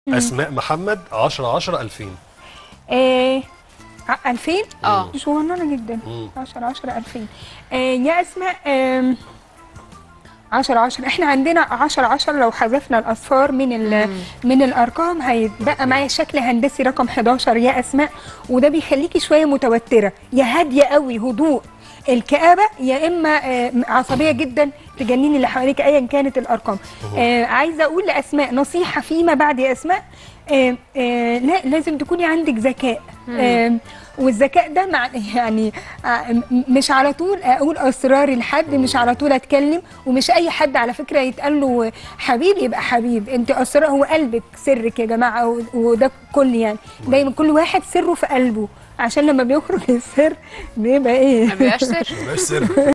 اسماء محمد 10 10 2000 آه 2000 اه صغننه جدا مم. 10 10 2000 آه يا اسماء آم، 10 10 احنا عندنا 10 10 لو حذفنا الاصفار من ال من الارقام هيتبقى معايا شكل هندسي رقم 11 يا اسماء وده بيخليكي شويه متوتره يا هاديه قوي هدوء الكآبة يا إما آه، عصبية جدا تجنني اللي حواليك أيا كانت الأرقام آه عايزة أقول لأسماء نصيحة فيما بعد يا أسماء آه آه لا لازم تكوني عندك ذكاء آه والذكاء ده مع يعني آه، م- مش على طول اقول اسراري لحد مش على طول اتكلم ومش اي حد على فكره يتقال له حبيب يبقى حبيب انت اسرار هو قلبك سرك يا جماعه و- وده كل يعني دايما كل واحد سره في قلبه عشان لما بيخرج السر بيبقى ايه ما بيبقاش سر بس سر